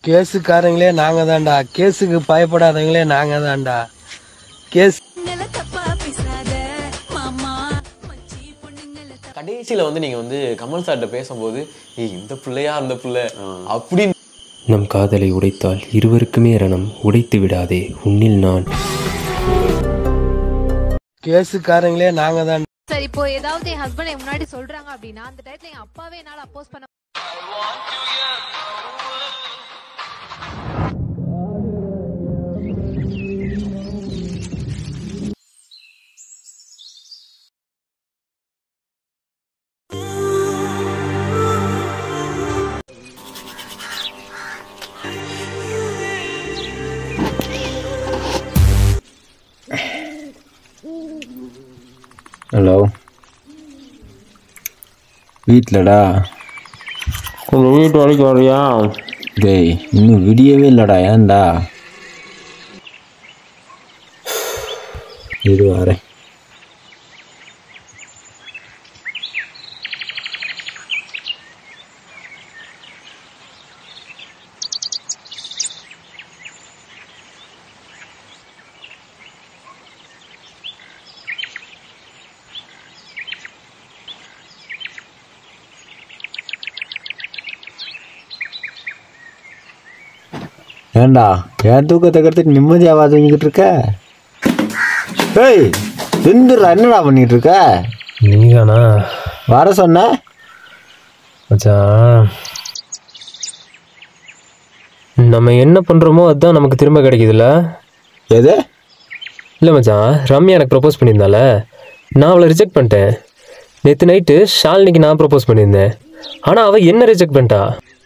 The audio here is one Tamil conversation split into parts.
கேஸுக்காரங்களே நாங்க தான்டா கேஸுக்கு பயப்படாதவங்களே நாங்க தான்டா கேஸ் கடைசியில வந்து நீங்க வந்து கமல் சார்கிட்ட பேசும்போது ஏய் இந்த பிள்ளையா அந்த பிள்ளை அப்படின்னு நம் காதலை உடைத்தால் இருவருக்குமே ரணம் உடைத்து விடாதே உன்னில் நான் கேஸுக்காரங்களே நாங்க தான் சரி இப்போ ஏதாவது என் ஹஸ்பண்ட் என் முன்னாடி சொல்றாங்க அப்படின்னா அந்த டயத்துல என் அப்பாவே என்னால அப்போஸ் பண்ண ஹலோ வீட்டிலடா உங்கள் வீட்டு வரைக்கும் வரியா டேய் இன்னும் விடியவே இல்லைடா ஏன்டா இது வரேன் ஏன்டா என் தூக்கத்தை கெடுத்துட்டு நிம்மதியாக தூங்கிக்கிட்டு இருக்க ஏய் செந்துடுறா என்னடா பண்ணிக்கிட்டு இருக்க நீதானா வர சொன்ன மச்சான் நம்ம என்ன பண்ணுறோமோ அதுதான் நமக்கு திரும்ப கிடைக்குதுல்ல எது இல்லை மச்சான் ரம்யா எனக்கு ப்ரப்போஸ் பண்ணியிருந்தால நான் அவளை ரிஜெக்ட் பண்ணிட்டேன் நேற்று நைட்டு ஷாலினிக்கு நான் ப்ரப்போஸ் பண்ணியிருந்தேன் ஆனால் அவள் என்ன ரிஜெக்ட் பண்ணிட்டா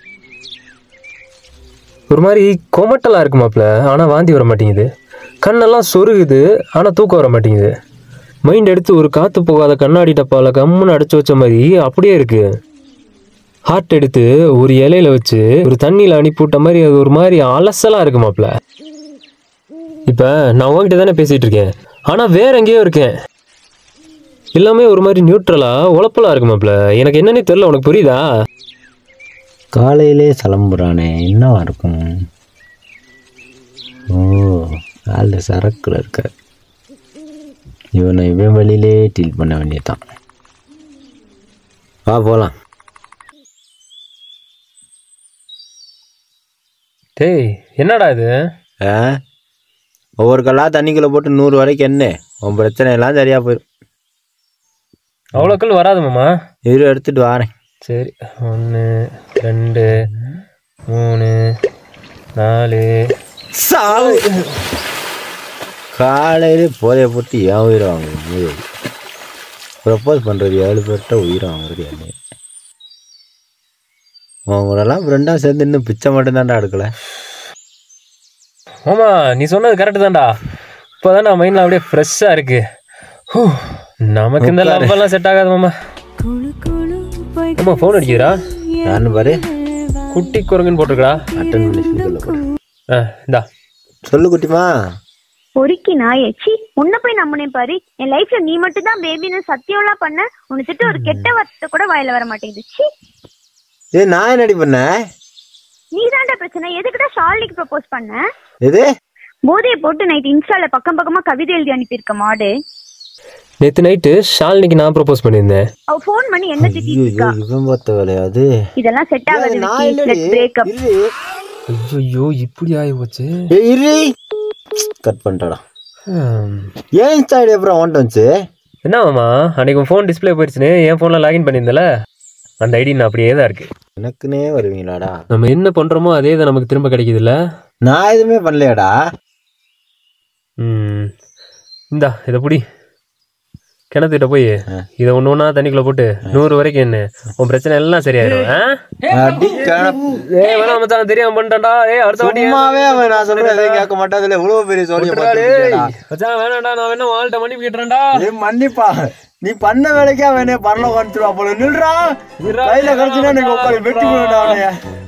ஒரு மாதிரி கொமட்டலாக இருக்கு மாப்ள ஆனால் வாந்தி வர மாட்டேங்குது கண்ணெல்லாம் சொருகுது ஆனால் தூக்கம் வர மாட்டேங்குது மைண்ட் எடுத்து ஒரு காற்று போகாத கண்ணாடி டப்பாவில் கம்முன்னு அடைச்சி வச்ச மாதிரி அப்படியே இருக்கு ஹார்ட் எடுத்து ஒரு இலையில வச்சு ஒரு தண்ணியில் அனுப்பிவிட்ட மாதிரி அது ஒரு மாதிரி அலசலாக இருக்கு மாப்ள இப்போ நான் உங்ககிட்ட தானே பேசிகிட்டு இருக்கேன் ஆனால் வேற எங்கேயோ இருக்கேன் எல்லாமே ஒரு மாதிரி நியூட்ரலாக உழப்பலாக இருக்கு மாப்ள எனக்கு என்னன்னே தெரில உனக்கு புரியுதா காலையிலே கிளம்புறானே என்னவா இருக்கும் ஓ காலைல சரக்குல இருக்க இவனை இவன் வழியிலே டீல் பண்ண வேண்டியதுதான் வா போகலாம் டேய் என்னடா இது ஆ ஒவ்வொரு கல்லா தண்ணிக்குள்ளே போட்டு நூறு வரைக்கும் என்ன உன் பிரச்சனை எல்லாம் சரியாக போயிடும் அவ்வளோக்கள் வராது மாமா இரு எடுத்துட்டு வாரேன் சரி ஒன்று ரெண்டு மூணு நாலு சாவு காலையிலே போதைய போட்டு ஏன் உயிரை வாங்குது ப்ரப்போஸ் பண்ணுறது ஏழு பேர்கிட்ட உயிரை வாங்குறது என்ன அவங்களெல்லாம் ஃப்ரெண்டாக சேர்ந்து இன்னும் பிச்சை மட்டும்தான்டா எடுக்கல மாமா நீ சொன்னது கரெக்டு தான்டா இப்போ தான் நான் மைண்டில் அப்படியே ஃப்ரெஷ்ஷாக இருக்கு ஹூ, நமக்கு இந்த உட்காரு. லவ்வெல்லாம் செட் ஆகாது மாமா அம்மா ஃபோன் அடிக்குதுடா யாருன்னு பாரு குட்டி குரங்குன்னு போட்டிருக்கடா அட்டன் பண்ணி ஸ்பீக்கரில் போடு ஆ இந்தா சொல்லு குட்டிமா பொறுக்கி நாயே சி உன்னை போய் நம்பினேன் பாரு என் லைஃப்ல நீ மட்டும் தான் பேபின்னு சத்தியம்லாம் பண்ண உன்னை திட்டு ஒரு கெட்ட வார்த்தை கூட வாயில வர மாட்டேங்குது சி ஏ நான் என்னடி பண்ணேன் நீ தான்டா பிரச்சனை எதுக்குடா ஷாலினிக்கு ப்ரப்போஸ் பண்ண எது போதையை போட்டு நைட் இன்ஸ்டால பக்கம் பக்கமா கவிதை எழுதி அனுப்பியிருக்க மாடு நேற்று நைட்டு ஷாலினிக்கு நான் ப்ரப்போஸ் பண்ணியிருந்தேன் அவ ஃபோன் பண்ணி என்ன திட்டிட்டு ஐயோ இருக்கா இவன் பார்த்த வேலையாது இதெல்லாம் செட் ஆகாது நான் இல்லடி பிரேக்கப் இரு ஐயோ இப்படி ஆகி போச்சு ஏ இரு கட் பண்ணிட்டடா ஏன் இன்ஸ்டா ஐடி அப்புறம் வந்துட்டு வந்துச்சு என்ன மாமா அன்னைக்கு உன் ஃபோன் டிஸ்ப்ளே போயிடுச்சுன்னு என் ஃபோனில் லாகின் பண்ணியிருந்தல அந்த ஐடி நான் அப்படியே தான் இருக்கு எனக்குன்னே வருவீங்களாடா நம்ம என்ன பண்ணுறோமோ அதே தான் நமக்கு திரும்ப கிடைக்குதுல்ல நான் எதுவுமே பண்ணலையாடா ம் இந்தா இதை புடி கிணத்துக்கிட்ட போய் இதை ஒன்று ஒன்றா தண்ணிக்குள்ளே போட்டு நூறு வரைக்கும் என்ன உன் பிரச்சனை எல்லாம் சரியாயிடும் ஆ? அடி கிளப்பு. ஏய் வேணாம் மச்சான் தெரியாம பண்ணிட்டான்டா ஏய் அடுத்த வாட்டி சும்மாவே அவன் நான் சொல்றேன் எதையும் கேட்க மாட்டான் அதுல இவ்வளவு பெரிய சோழிய விட்டுடா, டேய். மச்சான் வேணாம்டா நான் வேணா வாழ்கிட்ட மன்னிப்பு கேட்டுறேன்டா ஏய் மன்னிப்பா நீ பண்ண வேலைக்கே அவனே பரல வந்துருவா போல நில்றா இருடா, கையில கிடைச்சுனா நீங்க உட்காந்து வெட்டி விடுடா அவனைய